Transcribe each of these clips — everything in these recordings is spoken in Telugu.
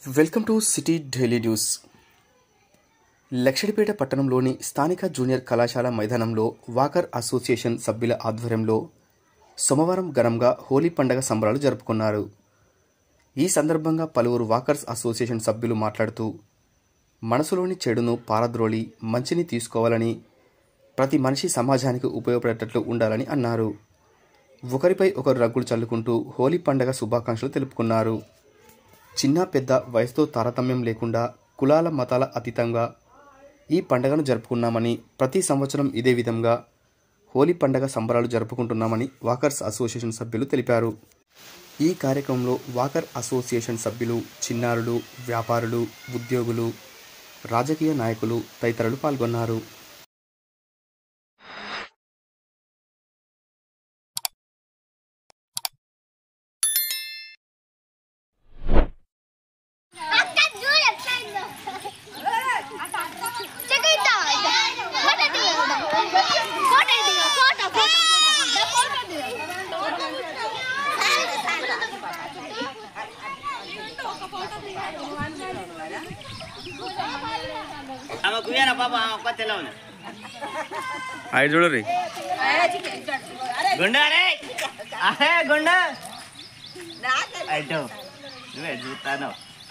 Welcome to city daily news Luxettipet పట్టణంలోని స్థానిక జూనియర్ కళాశాల మైదానంలో వాకర్ అసోసియేషన్ సభ్యుల ఆధ్వర్యంలో సోమవారం ఘనంగా హోలీ పండగ సంబరాలు జరుపుకున్నారు ఈ సందర్భంగా పలువురు వాకర్స్ అసోసియేషన్ సభ్యులు మాట్లాడుతూ మనసులోని చెడును పారద్రోలి మంచిని తీసుకోవాలని ప్రతి మనిషి సమాజానికి ఉపయోగపడేటట్లు ఉండాలని అన్నారు ఒకరిపై ఒకరు రగ్గులు చల్లుకుంటూ హోలీ పండగ శుభాకాంక్షలు తెలుపుకున్నారు చిన్న పెద్ద వయసుతో తారతమ్యం లేకుండా కులాల మతాల అతీతంగా ఈ పండగను జరుపుకున్నామని ప్రతి సంవత్సరం ఇదే విధంగా హోలీ పండగ సంబరాలు జరుపుకుంటున్నామని వాకర్స్ అసోసియేషన్ సభ్యులు తెలిపారు ఈ కార్యక్రమంలో వాకర్ అసోసియేషన్ సభ్యులు చిన్నారులు వ్యాపారులు ఉద్యోగులు రాజకీయ నాయకులు తదితరులు పాల్గొన్నారు అక్క చూడు ఎట్లా అయిందో. చెక్ ఇద్దా. ఫోటో దిగు. ఫోటో దిగు. Photo, photo, photo. ఫోటో దిగు. ఆమె కుయ్యాన పాప ఆమె ఒక్క తెల్ల ఉంది ఐదు చూడరి గుండా రే అరే గుండా అయితే నువ్వే చూస్తాను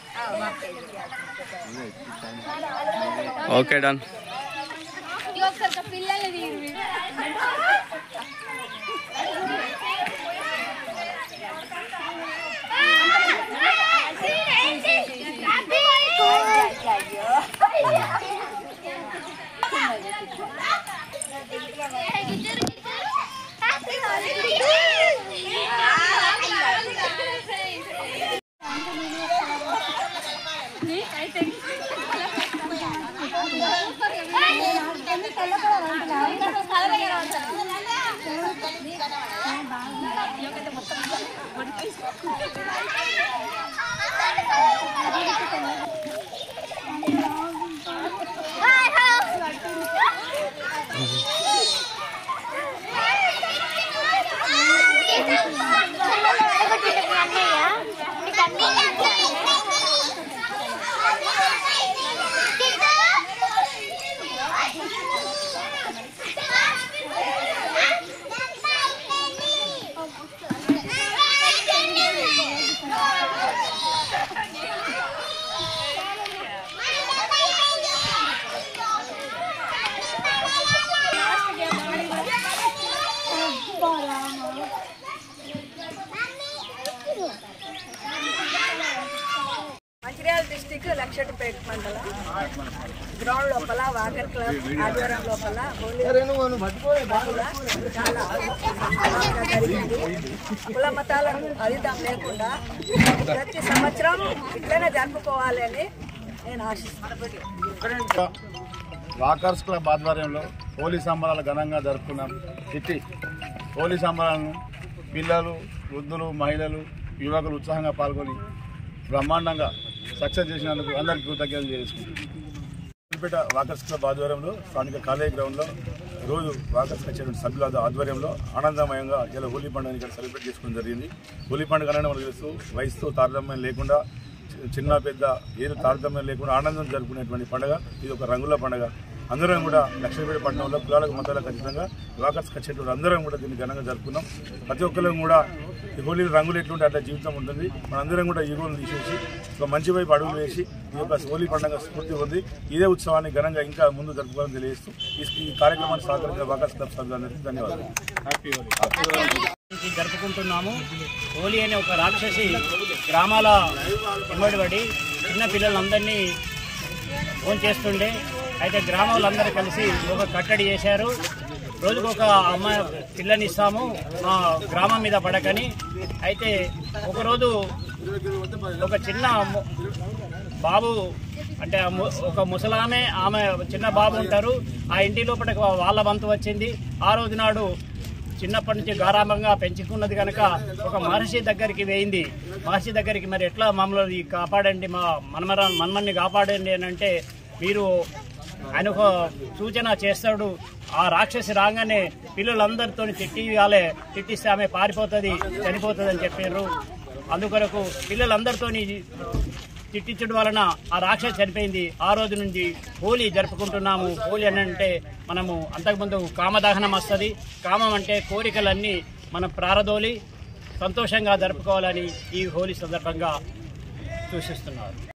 ఓకే డన్ ఇగో ఒకసారి పిల్లలు దిగు. మంచిర్యాల డిస్టిక్ లక్షటిపేట మండలం గ్రౌండ్ లోపల వాకర్ క్లబ్ ఆధ్వర్యం లోపల హోలీ పండుగ చాలా బాగా జరిగింది కుల మతాలను అధితం లేకుండా ప్రతి సంవత్సరం ఇట్లనే జరుపుకోవాలి అని నేను ఆశిస్తున్నాను వాకర్స్ క్లబ్ ఆధ్వర్యంలో హోలీ సంబరాలు ఘనంగా జరుపుకున్నాం ఇట్టి హోలీ సంబరాలను పిల్లలు వృద్ధులు మహిళలు యువకులు ఉత్సాహంగా పాల్గొని బ్రహ్మాండంగా సక్సెస్ చేసినందుకు అందరికీ కృతజ్ఞతలు చేసుకుంటున్నాం సిద్దిపేట వాకర్స్ క్లబ్ ఆధ్వర్యంలో స్థానిక కాలేజీ గ్రౌండ్లో రోజు వాకర్స్ కచేరీ సభ్యుల ఆధ్వర్యంలో ఆనందమయంగా ఇలా హోలీ పండుగని ఇక్కడ సెలబ్రేట్ చేసుకోవడం జరిగింది హోలీ పండుగ అనేది మనకు తెలుసు వయసుతో తారతమ్యం లేకుండా చి- చిన్న పెద్ద ఏది తారతమ్యం లేకుండా ఆనందం జరుపుకునేటువంటి పండుగ ఇది ఒక రంగుల పండుగ అందరం కూడా లక్ష్మీపేట పట్టణంలో కులాలకు మతాలకు ఖచ్చితంగా వాకర్స్ కచేటువంటి అందరం కూడా దీన్ని ఘనంగా జరుపుకున్నాం ప్రతి ఒక్కరు కూడా ఈ హోలీ రంగులు ఎట్లుంటే అట్లా జీవితం ఉంటుంది మనందరం కూడా ఈ రోజులు తీసేసి ఒక మంచి వైపు అడుగులు వేసి ఈ యొక్క హోలీ పండుగ స్ఫూర్తి ఉంది ఇదే ఉత్సవాన్ని ఘనంగా ఇంకా ముందు జరుపుకోవాలని తెలియజేస్తూ ఈ- ఈ కార్యక్రమాన్ని సహకరించిన వాకర్స్ క్లబ్ సభ్యులందరికీ ధన్యవాదాలు నుంచి జరుపుకుంటున్నాము హోలీ అనే ఒక రాక్షసి గ్రామాల ఇమ్మడిపడి చిన్న పిల్లలందరినీ ఫోన్ చేస్తుండే అయితే గ్రామాలందరూ కలిసి ఒక కట్టడి చేశారు రోజుకు ఒక అమ్మాయి పిల్లని ఇస్తాము మా గ్రామం మీద పడకని అయితే ఒకరోజు ఒక చిన్న ము- బాబు అంటే ఆ ము- ఒక ముసలామె ఆమె చిన్న బాబు ఉంటారు ఆ ఇంటి లోపల వాళ్ళ వంతు వచ్చింది ఆ రోజు నాడు చిన్నప్పటి నుంచి గారాభంగా పెంచుకున్నది కనుక ఒక మహర్షి దగ్గరికి వేయింది మహర్షి దగ్గరికి మరి ఎట్లా మమ్మల్ని కాపాడండి మా మనమర మన్మన్ని కాపాడండి అని అంటే మీరు ఆయన ఒక సూచన చేస్తాడు ఆ రాక్షసి రాగానే పిల్లలందరితో తిట్టియాలే తిట్టిస్తే ఆమె పారిపోతుంది చనిపోతుంది అని చెప్పారు అందుకొరకు పిల్లలందరితో తిట్టించడం వలన ఆ రాక్షసి చనిపోయింది ఆ రోజు నుంచి హోలీ జరుపుకుంటున్నాము హోలీ అని అంటే మనము అంతకుముందు కామదహనం వస్తుంది కామం అంటే కోరికలన్నీ మనం ప్రారదోలి సంతోషంగా జరుపుకోవాలని ఈ హోలీ సందర్భంగా సూచిస్తున్నారు